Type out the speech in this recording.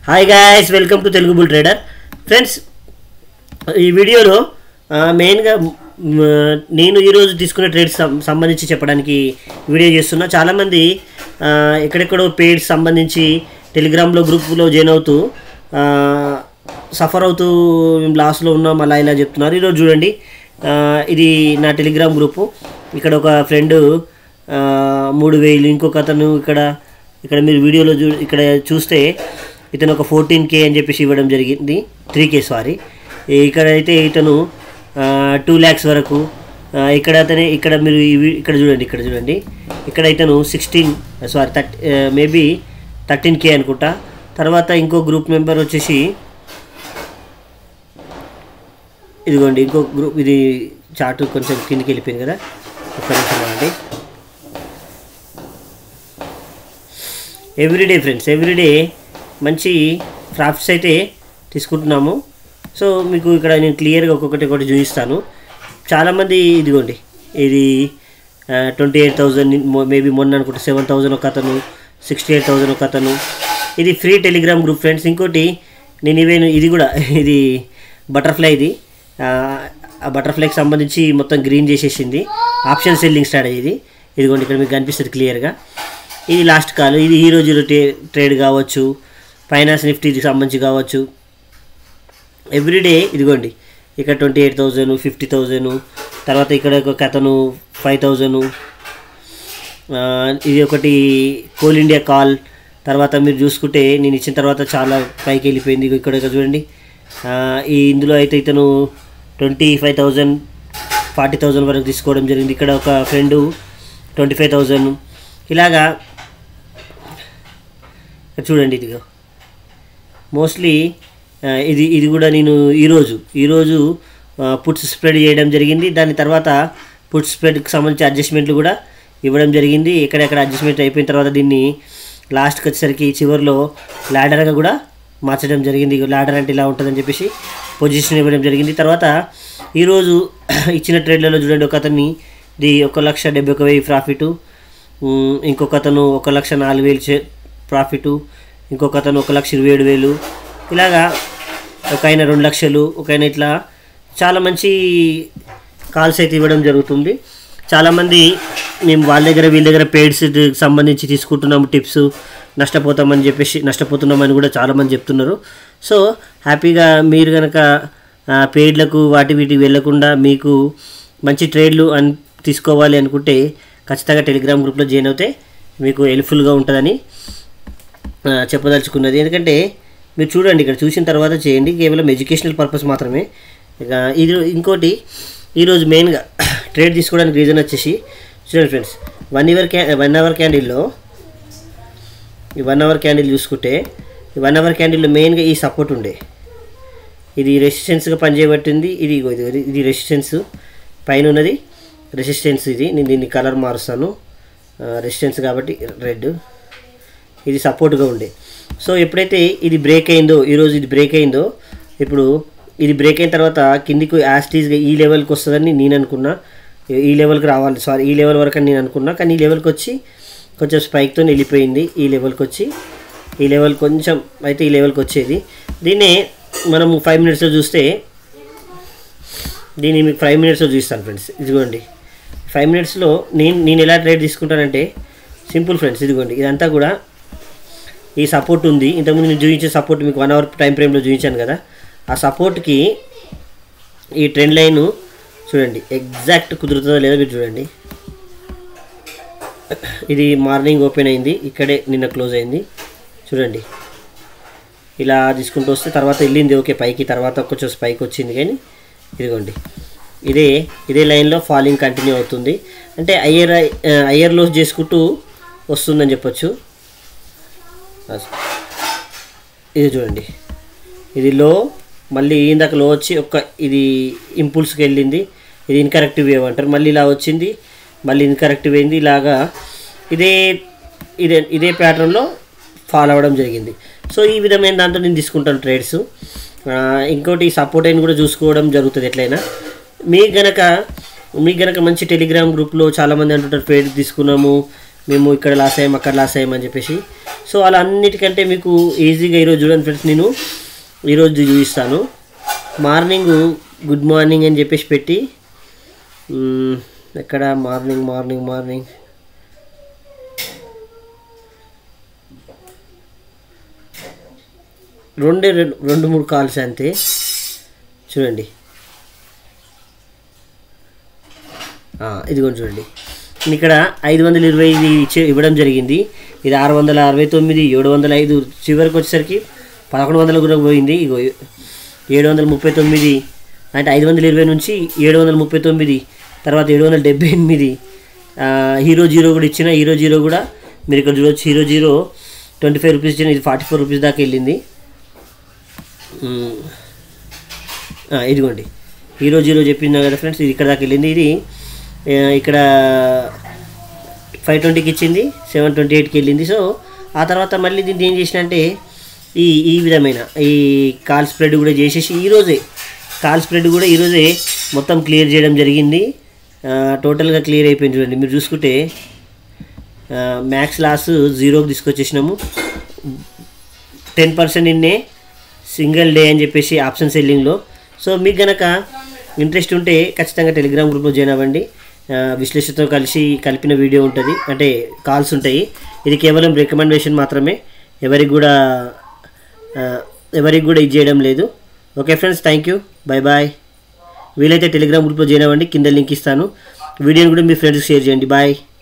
hi guys welcome to Telugu bull trader friends ఈ వీడియోలో ఆ, మెయిన్గా మ్, నేను ఈరోజు తీసుకున్న ట్రేడ్స్ సం- సంబంధించి చెప్పడానికి వీడియో చేస్తున్నా చాలామంది ఆ, ఎక్కడెక్కడో పేడ్స్ సంబంధించి టెలిగ్రామ్లో గ్రూప్లో జాయిన్ అవుతూ ఆ, సఫర్ అవుతూ మేము లాస్లో ఉన్నాం అలా ఇలా చెప్తున్నారు ఈరోజు చూడండి ఆ, ఇది నా టెలిగ్రామ్ గ్రూపు ఇక్కడ ఒక ఫ్రెండ్ మూడు వేలు ఇంకొక అతను ఇక్కడ ఇక్కడ మీరు వీడియోలో చూ ఇక్కడ చూస్తే ఇతను ఒక ఫోర్టీన్ కే అని చెప్పేసి ఇవ్వడం జరిగింది త్రీ కే సారీ ఇక్కడ అయితే ఇతను టూ ల్యాక్స్ వరకు ఆ, ఇక్కడ అతనే ఇక్కడ మీరు ఈ వీ- ఇక్కడ చూడండి ఇక్కడ చూడండి ఇక్కడ ఇతను sixteen sorry thirty maybe thirteen K అనుకుంటా తర్వాత ఇంకో గ్రూప్ మెంబర్ వచ్చేసి ఇదిగోండి ఇంకో గ్రూప్ ఇది చార్ట్ కొంచెం కిందికి వెళ్ళిపోయింది కదా ఒక్క నిమిషం అండి ఎవ్రీడే ఫ్రెండ్స్ ఎవ్రీడే మంచి ప్రాఫిట్స్ అయితే తీసుకుంటున్నాము సో మీకు ఇక్కడ నేను క్లియర్గా ఒక్కొక్కటి ఒకటి చూపిస్తాను చాలామంది ఇదిగోండి ఇది ట్వంటీ ఎయిట్ థౌజండ్ మేబీ మొన్న అనుకుంటే సెవెన్ థౌజండ్ ఒక అతను సిక్స్టీ ఎయిట్ థౌజండ్ ఒక అతను ఇది ఫ్రీ టెలిగ్రామ్ గ్రూప్ ఫ్రెండ్స్ ఇంకోటి నేను ఇవేను ఇది కూడా ఇది బటర్ఫ్లై ఇది ఆ, ఆ బటర్ఫ్లైకి సంబంధించి మొత్తం గ్రీన్ చేసేసింది ఆప్షన్ సెల్లింగ్ స్ట్రాటజీ ఇది ఇదిగోండి ఇక్కడ మీకు కనిపిస్తుంది క్లియర్గా ఇది లాస్ట్ కాల్ ఇది ఈ రోజు టే ట్రేడ్ కావచ్చు ఫైనాన్స్ నిఫ్టీకి సంబంధించి కావచ్చు ఎవ్రీడే ఇదిగోండి ఇక్కడ twenty eight thousand fifty thousand తర్వాత ఇక్కడ ఒక అతను ఫైవ్ థౌజండ్ ఇది ఒకటి కోల్ ఇండియా కాల్ తర్వాత మీరు చూసుకుంటే నేను ఇచ్చిన తర్వాత చాలా పైకి వెళ్ళిపోయింది ఇగో ఇక్కడ ఇక్కడ చూడండి ఆ, ఈ ఇందులో అయితే ఇతను twenty five thousand forty thousand వరకు తీసుకోవడం జరిగింది ఇక్కడ ఒక ఫ్రెండు ట్వంటీ ఫైవ్ థౌజండ్ ఇలాగా ఇక్కడ చూడండి ఇదిగో మోస్ట్లీ ఆ, ఇది ఇది కూడా నేను ఈరోజు ఈరోజు పుట్స్ స్ప్రెడ్ చేయడం జరిగింది దాని తర్వాత పుట్స్ స్ప్రెడ్కి సంబంధించి అడ్జస్ట్మెంట్లు కూడా ఇవ్వడం జరిగింది ఎక్కడెక్కడ అడ్జస్ట్మెంట్ అయిపోయిన తర్వాత దీన్ని లాస్ట్కి వచ్చేసరికి చివరిలో ల్యాడర్గా కూడా మార్చడం జరిగింది ల్యాడర్ అంటే ఇలా ఉంటుందని చెప్పేసి పొజిషన్ ఇవ్వడం జరిగింది తర్వాత ఈరోజు ఇచ్చిన ట్రేడ్లలో చూడండి ఒక అతన్ని ఇది ఒక లక్ష డెబ్బై ఒక వెయ్యి ప్రాఫిట్ ఇంకొక అతను ఒక లక్ష నాలుగు వేలు చే- ప్రాఫిటు ఇంకొక అతను ఒక లక్ష ఇరవై ఏడు వేలు ఇలాగా ఒక ఆయన రెండు లక్షలు ఒక ఆయన ఇట్లా చాలా మంచి కాల్స్ అయితే ఇవ్వడం జరుగుతుంది చాలామంది మేము వాళ్ళ దగ్గర వీళ్ళ దగ్గర పేడ్స్ సంబంధించి తీసుకుంటున్నాము టిప్స్ నష్టపోతామని చెప్పేసి నష్టపోతున్నామని కూడా చాలామంది చెప్తున్నారు సో హ్యాపీగా మీరు కనుక పేడ్లకు వాటి వీటికి వెళ్ళకుండా మీకు మంచి ట్రేడ్లు అన్ తీసుకోవాలి అనుకుంటే ఖచ్చితంగా టెలిగ్రామ్ గ్రూప్లో జాయిన్ అవుతే మీకు హెల్ప్ఫుల్గా ఉంటుందని ఆ, చెప్పదలుచుకున్నది ఎందుకంటే మీరు చూడండి ఇక్కడ చూసిన తర్వాత చేయండి కేవలం ఎడ్యుకేషనల్ పర్పస్ మాత్రమే ఇక ఇది ఇంకోటి ఈరోజు మెయిన్గా ట్రేడ్ తీసుకోవడానికి రీజన్ వచ్చేసి చూడండి ఫ్రెండ్స్ వన్ అవర్ క్యా వన్ అవర్ క్యాండిల్లో ఈ వన్ అవర్ క్యాండిల్ చూసుకుంటే ఈ వన్ అవర్ క్యాండిల్లో మెయిన్గా ఈ సపోర్ట్ ఉండే ఇది రెసిస్టెన్స్గా పనిచేయబట్టింది ఇది ఇగో ఇది ఇది రెసిస్టెన్స్ పైన ఉన్నది రెసిస్టెన్స్ ఇది నేను దీన్ని కలర్ మారుస్తాను రెసిస్టెన్స్ కాబట్టి రెడ్ ఇది సపోర్ట్గా ఉండే సో ఎప్పుడైతే ఇది బ్రేక్ అయిందో ఈరోజు ఇది బ్రేక్ అయిందో ఇప్పుడు ఇది బ్రేక్ అయిన తర్వాత కిందికి యాస్టీస్గా ఈ లెవెల్కి వస్తుందని నేను అనుకున్నా ఈ లెవెల్కి రావాలి సారీ ఈ లెవెల్ వరకు అని నేను అనుకున్నా కానీ ఈ లెవెల్కి వచ్చి కొంచెం స్పైక్తో వెళ్ళిపోయింది ఈ లెవెల్కి వచ్చి ఈ లెవెల్ కొంచెం అయితే ఈ లెవెల్కి వచ్చేది దీన్నే మనము ఫైవ్ మినిట్స్లో చూస్తే దీన్ని మీకు ఫైవ్ మినిట్స్లో చూస్తాను ఫ్రెండ్స్ ఇదిగోండి ఫైవ్ మినిట్స్లో నేను నేను ఎలా ట్రేడ్ తీసుకుంటానంటే సింపుల్ ఫ్రెండ్స్ ఇదిగోండి ఇదంతా కూడా ఈ సపోర్ట్ ఉంది ఇంతకుముందు నేను చూపించే సపోర్ట్ మీకు వన్ అవర్ టైం ఫ్రేమ్లో చూపించాను కదా ఆ సపోర్ట్కి ఈ ట్రెండ్ లైన్ చూడండి ఎగ్జాక్ట్ కుదురుతుందో లేదో మీరు చూడండి ఇది మార్నింగ్ ఓపెన్ అయింది ఇక్కడే నిన్న క్లోజ్ అయింది చూడండి ఇలా తీసుకుంటూ వస్తే తర్వాత వెళ్ళింది ఓకే పైకి తర్వాత కొంచెం పైకి వచ్చింది కానీ ఇదిగోండి ఇదే ఇదే లైన్లో ఫాలింగ్ కంటిన్యూ అవుతుంది అంటే అయ్యర్ అయ్యర్ లోస్ చేసుకుంటూ వస్తుందని చెప్పొచ్చు ఇది చూడండి ఇది లో మళ్ళీ ఇందాక లో వచ్చి ఒక ఇది ఇంపుల్స్కి వెళ్ళింది ఇది ఇన్కరెక్టివ్ వేవ్ అంటారు మళ్ళీ ఇలా వచ్చింది మళ్ళీ ఇన్కరెక్టివ్ అయింది ఇలాగా ఇదే ఇదే ఇదే ప్యాటర్న్లో ఫాలో అవ్వడం జరిగింది సో ఈ విధమైన దాంతో నేను తీసుకుంటాను ట్రేడ్స్ ఇంకోటి సపోర్ట్ అయిన కూడా చూసుకోవడం జరుగుతుంది ఎట్లయినా మీకు గనక మీకు గనక మంచి టెలిగ్రామ్ గ్రూప్లో చాలామంది అంటుంటారు ట్రేడ్ తీసుకున్నాము మేము ఇక్కడ లాస్ అయ్యాం అక్కడ లాస్ అయ్యాం అని చెప్పేసి సో అలా అన్నిటికంటే మీకు ఈజీగా ఈరోజు చూడండి ఫ్రెండ్స్ నేను ఈరోజు చూపిస్తాను మార్నింగ్ గుడ్ మార్నింగ్ అని చెప్పేసి పెట్టి మ్, ఎక్కడ మార్నింగ్ మార్నింగ్ మార్నింగ్ రెండే రెండు రెండు మూడు కాల్స్ అంతే చూడండి ఆ, ఇదిగోండి చూడండి ఇక్కడ ఐదు వందల ఇరవై ఇది ఇచ్చే ఇవ్వడం జరిగింది ఇది ఆరు వందల అరవై తొమ్మిది ఏడు వందల ఐదు చివరికి వచ్చేసరికి పదకొండు వందలు కూడా పోయింది ఇగో ఏడు వందల ముప్పై తొమ్మిది అంటే ఐదు వందల ఇరవై నుంచి ఏడు వందల ముప్పై తొమ్మిది తర్వాత ఏడు వందల డెబ్బై ఎనిమిది ఆ, హీరో జీరో కూడా ఇచ్చిన హీరో జీరో కూడా మీరు ఇక్కడ చూడవచ్చు hero zero twenty five rupees ఇచ్చిన ఇది ఫార్టీ ఫోర్ రూపీస్ దాకా వెళ్ళింది మ్, ఆ, ఇదిగోండి హీరో జీరో చెప్పిందా కదా ఫ్రెండ్స్ ఇది ఇక్కడ దాకా వెళ్ళింది ఇది ఆ, ఇక్కడ ఫైవ్ ట్వంటీకి ఇచ్చింది సెవెన్ ట్వంటీ ఎయిట్కి వెళ్ళింది సో ఆ తర్వాత మళ్ళీ దీన్ని ఏం చేసిన అంటే ఈ ఈ విధమైన ఈ కాల్ స్ప్రెడ్ కూడా చేసేసి ఈరోజే కాల్ స్ప్రెడ్ కూడా ఈరోజే మొత్తం క్లియర్ చేయడం జరిగింది ఆ, టోటల్గా క్లియర్ అయిపోయింది చూడండి మీరు చూసుకుంటే మ్యాక్స్ లాస్ జీరోకి తీసుకొచ్చేసినాము టెన్ పర్సెంట్ ఇన్నే సింగిల్ డే అని చెప్పేసి ఆప్షన్ సెల్లింగ్లో సో మీకు గనక ఇంట్రెస్ట్ ఉంటే ఖచ్చితంగా టెలిగ్రామ్ గ్రూప్లో జాయిన్ అవ్వండి ఆ, విశ్లేషణతో కలిసి కలిపిన వీడియో ఉంటుంది అంటే కాల్స్ ఉంటాయి ఇది కేవలం రికమెండేషన్ మాత్రమే ఎవరికి కూడా ఆ, ఎవరికి కూడా ఇది చేయడం లేదు okay friends thank you bye bye వీలైతే టెలిగ్రామ్ గ్రూప్లో జాయిన్ అవ్వండి కింద లింక్ ఇస్తాను వీడియోని కూడా మీ ఫ్రెండ్స్కి షేర్ చేయండి బాయ్